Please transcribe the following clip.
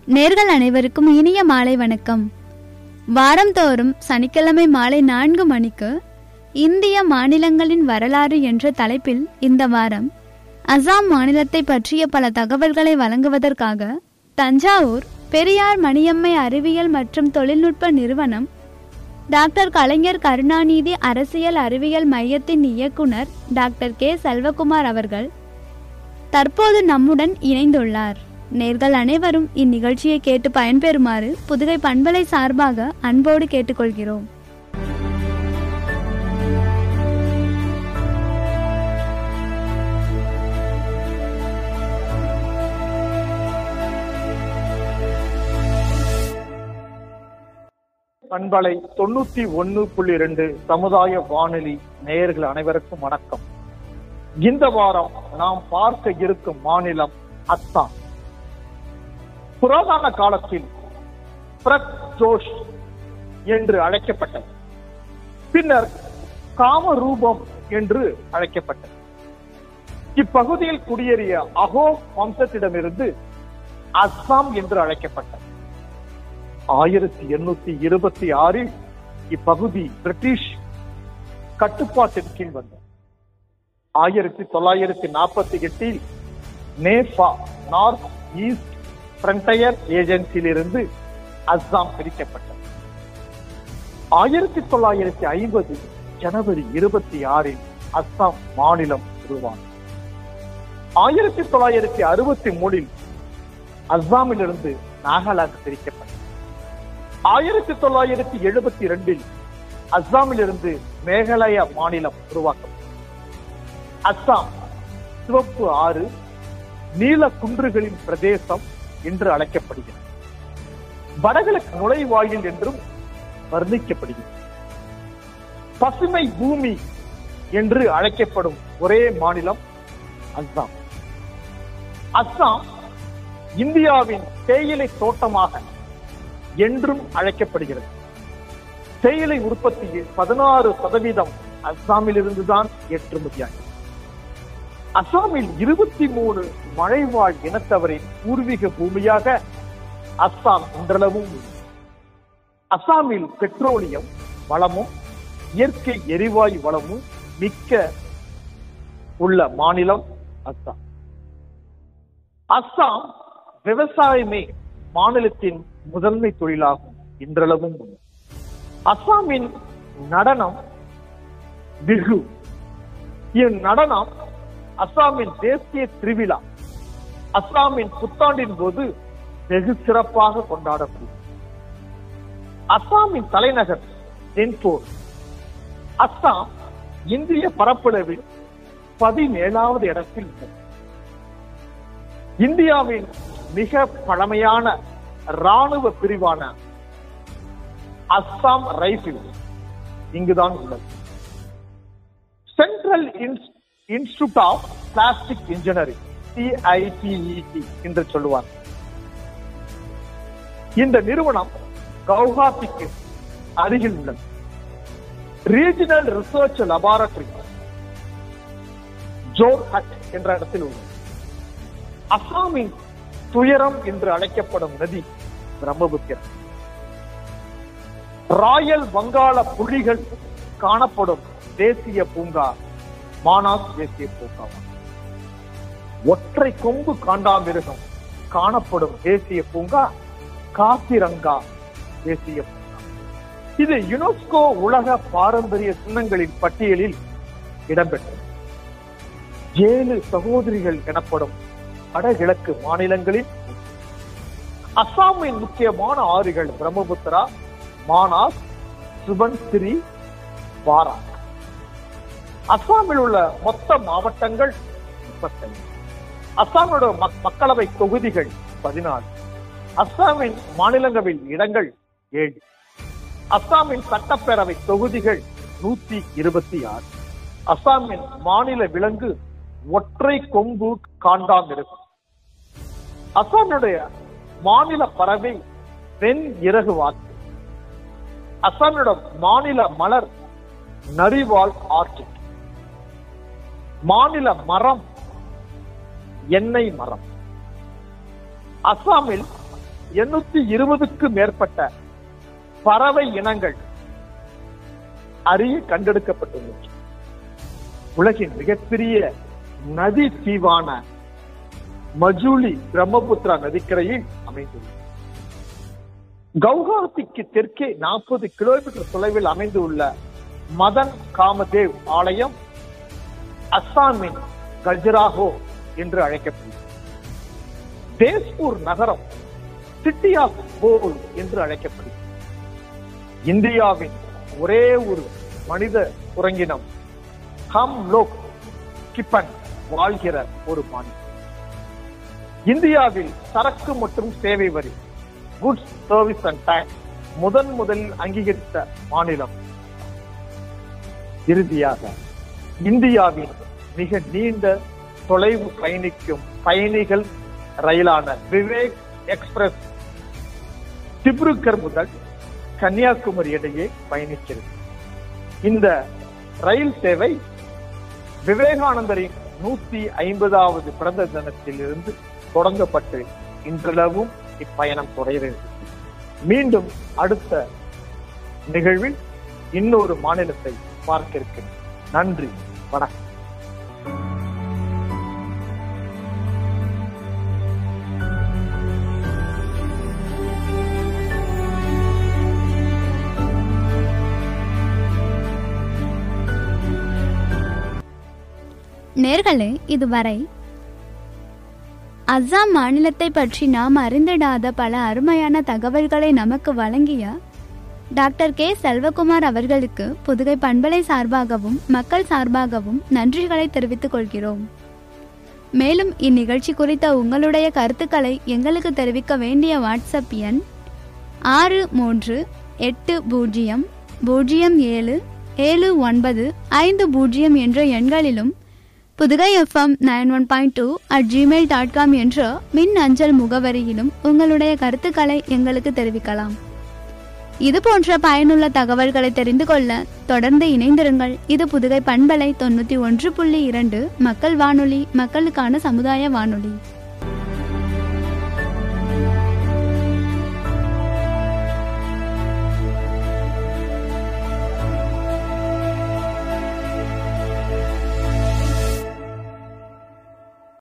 நேர்கள் அனைவருக்கும் இனிய மாலை வணக்கம் வாரந்தோறும் சனிக்கிழமை மாலை நான்கு மணிக்கு இந்திய மாநிலங்களின் வரலாறு என்ற தலைப்பில் இந்த வாரம் அசாம் மாநிலத்தை பற்றிய பல தகவல்களை வழங்குவதற்காக தஞ்சாவூர் பெரியார் மணியம்மை அறிவியல் மற்றும் தொழில்நுட்ப நிறுவனம் டாக்டர் கலைஞர் கருணாநிதி அரசியல் அறிவியல் மையத்தின் இயக்குனர் டாக்டர் கே செல்வகுமார் அவர்கள் தற்போது நம்முடன் இணைந்துள்ளார் நேர்கள் அனைவரும் இந்நிகழ்ச்சியை கேட்டு பயன்பெறுமாறு புதுகை பண்பலை சார்பாக அன்போடு கேட்டுக்கொள்கிறோம் பண்பலை தொண்ணூத்தி ஒன்னு புள்ளி ரெண்டு சமுதாய வானொலி நேயர்கள் அனைவருக்கும் வணக்கம் இந்த வாரம் நாம் பார்க்க இருக்கும் மாநிலம் அஸ்ஸாம் புராதன காலத்தில் பிரக் ஜோஷ் என்று அழைக்கப்பட்டது பின்னர் காமரூபம் என்று அழைக்கப்பட்டது இப்பகுதியில் குடியேறிய அகோ வம்சத்திடமிருந்து அஸ்ஸாம் என்று அழைக்கப்பட்டது ஆயிரத்தி எண்ணூத்தி இருபத்தி ஆறில் இப்பகுதி பிரிட்டிஷ் கட்டுப்பாட்டின் கீழ் வந்தது ஆயிரத்தி தொள்ளாயிரத்தி நாற்பத்தி எட்டில் நேஃபா நார்த் ஈஸ்ட் ஃப்ரண்டயர் ஏஜென்சியிலிருந்து அஸ்ஸாம் பிரிக்கப்பட்டது ஆயிரத்தி தொள்ளாயிரத்தி ஐம்பது ஜனவரி இருபத்தி ஆறில் அஸ்ஸாம் மாநிலம் உருவானது ஆயிரத்தி தொள்ளாயிரத்தி அறுபத்தி மூணில் அஸ்ஸாமிலிருந்து நாகாலாந்து பிரிக்கப்பட்டது ஆயிரத்தி தொள்ளாயிரத்தி எழுபத்தி இரண்டில் அஸ்ஸாமிலிருந்து மேகாலயா மாநிலம் உருவாக்கப்பட்டது அஸ்ஸாம் சிவப்பு ஆறு நீல குன்றுகளின் பிரதேசம் என்று அழைக்கப்படுகிறது வடகிழக்கு நுழைவாயில் என்றும் வர்ணிக்கப்படுகிறது பசுமை பூமி என்று அழைக்கப்படும் ஒரே மாநிலம் அஸ்ஸாம் அஸ்ஸாம் இந்தியாவின் தேயிலை தோட்டமாக என்றும் அழைக்கப்படுகிறது தேயிலை உற்பத்தியில் பதினாறு சதவீதம் அஸ்ஸாமில் இருந்துதான் ஏற்றுமதியாகிறது அஸ்ஸாமில் இருபத்தி மூணு மழைவாழ் இனத்தவரின் பூர்வீக பூமியாக அஸ்ஸாம் இன்றளவும் உள்ளது. அஸ்ஸாமில் பெட்ரோலியம் வளமும் இயற்கை எரிவாயு வளமும் மிக்க உள்ள மாநிலம் அஸ்ஸாம் அஸ்ஸாம் விவசாயமே மாநிலத்தின் முதன்மை தொழிலாகும் இன்றளவும் உள்ளது. அஸ்ஸாமின் நடனம் பிகு இந்நடனம் அஸ்ஸாமின் தேசிய திருவிழா அஸ்ஸாமின் புத்தாண்டின் போது வெகு சிறப்பாக கொண்டாடப்படும் அஸ்ஸாமின் தலைநகர் தென்போர் அஸ்ஸாம் இந்திய பரப்பளவில் பதினேழாவது இடத்தில் உள்ளது இந்தியாவின் மிக பழமையான ராணுவ பிரிவான அஸ்ஸாம் ரைபிள் இங்குதான் உள்ளது central institute of plastic engineering CIPET என்று சொல்லுவார் இந்த நிறுவனம் கவுஹாத்திக்கு அருகில் உள்ளது ரீஜனல் ரிசர்ச் லெபார்டரி ஜோர்ஹட் என்ற இடத்தில் உள்ளது அஸ்ஸாமின் துயரம் என்று அழைக்கப்படும் நதி பிரம்மபுத்திரா ராயல் வங்காள புலிகள் காணப்படும் தேசிய பூங்கா மானாஸ் தேசிய பூங்கா ஒற்றை கொம்பு காண்டாமிருகம் காணப்படும் தேசிய பூங்கா காசிரங்கா தேசிய பூங்கா இது யுனெஸ்கோ உலக பாரம்பரிய சின்னங்களின் பட்டியலில் இடம்பெற்றது ஏழு சகோதரிகள் எனப்படும் வடகிழக்கு மாநிலங்களில் அஸ்ஸாமின் முக்கியமான ஆறுகள் பிரம்மபுத்திரா மானாஸ் சுபன்சிரி பாரா அஸ்ஸாமில் உள்ள மொத்த மாவட்டங்கள் முப்பத்தைந்து அஸ்ஸாமோட மக்களவை தொகுதிகள் பதினாலு அஸ்ஸாமின் மாநிலங்களவை இடங்கள் ஏழு அஸ்ஸாமின் சட்டப்பேரவை தொகுதிகள் நூத்தி இருபத்தி ஆறு அஸ்ஸாமின் மாநில விலங்கு ஒற்றை கொம்பு காண்டாமிருகம் அஸ்ஸாமுடைய மாநில பறவை பெண் இறகு வாத்து அஸ்ஸாமோட மாநில மலர் நரிவால் ஆர்கிட் மாநில மரம் எண்ணெய் மரம் அஸ்ஸாமில் எண்ணூத்தி இருபதுக்கு மேற்பட்ட பறவை இனங்கள் அறிய கண்டெடுக்கப்பட்டுள்ளது உலகின் மிகப்பெரிய நதி தீவான மஜூலி பிரம்மபுத்திரா நதிக்கரையில் அமைந்துள்ளது கவுஹாத்திக்கு தெற்கே நாற்பது கிலோமீட்டர் தொலைவில் அமைந்துள்ள மதன் காமதேவ் ஆலயம் அஸ்ஸாமின் கஜராஹோ என்று அழைக்கப்படுகிறது தேஸ்பூர் நகரம் சிட்டி ஆஃப் போல் என்று அழைக்கப்படுகிறது இந்தியாவின் ஒரே ஒரு மனித குரங்கினம் ஹம் லோக் கிப்பன் வாழ்கிற ஒரு மாநிலம் இந்தியாவில் சரக்கு மற்றும் சேவை வரி குட்ஸ் சர்வீஸ் அண்ட் டேக்ஸ் முதன் முதலில் அங்கீகரித்த மாநிலம் இறுதியாக இந்தியாவின் மிக நீண்ட தொலைவு பயணிக்கும் பயணிகள் ரயிலான விவேக் எக்ஸ்பிரஸ் திப்ருக்கர் முதல் கன்னியாகுமரி இடையே பயணிக்கிறது இந்த ரயில் சேவை விவேகானந்தரின் நூத்தி ஐம்பதாவது பிறந்த தினத்திலிருந்து தொடங்கப்பட்டு இன்றளவும் இப்பயணம் தொடர்கிறது மீண்டும் அடுத்த நிகழ்வில் இன்னொரு மாநிலத்தை பார்க்க இருக்கிறேன் நன்றி வணக்கம் நேர்களே இதுவரை அஸ்ஸாம் மாநிலத்தை பற்றி நாம் அறிந்திடாத பல அருமையான தகவல்களை நமக்கு வழங்கிய டாக்டர் கே செல்வகுமார் அவர்களுக்கு புதுகை பண்பலை சார்பாகவும் மக்கள் சார்பாகவும் நன்றிகளை தெரிவித்துக் கொள்கிறோம் மேலும் இந்நிகழ்ச்சி குறித்த உங்களுடைய கருத்துக்களை எங்களுக்கு தெரிவிக்க வேண்டிய வாட்ஸ்அப் எண் ஆறு மூன்று எட்டு பூஜ்ஜியம் பூஜ்ஜியம் ஏழு ஏழு ஒன்பது ஐந்து பூஜ்ஜியம் என்ற எண்களிலும் Pudugai FM nine one point two at Gmail dot com என்ற மின் அஞ்சல் முகவரியிலும் உங்களுடைய கருத்துக்களை எங்களுக்கு தெரிவிக்கலாம் இது போன்ற பயனுள்ள தகவல்களை தெரிந்து கொள்ள தொடர்ந்து இணைந்திருங்கள் இது புதுகை பண்பலை தொண்ணூற்றி ஒன்று புள்ளி இரண்டு மக்கள் வானொலி மக்களுக்கான சமுதாய வானொலி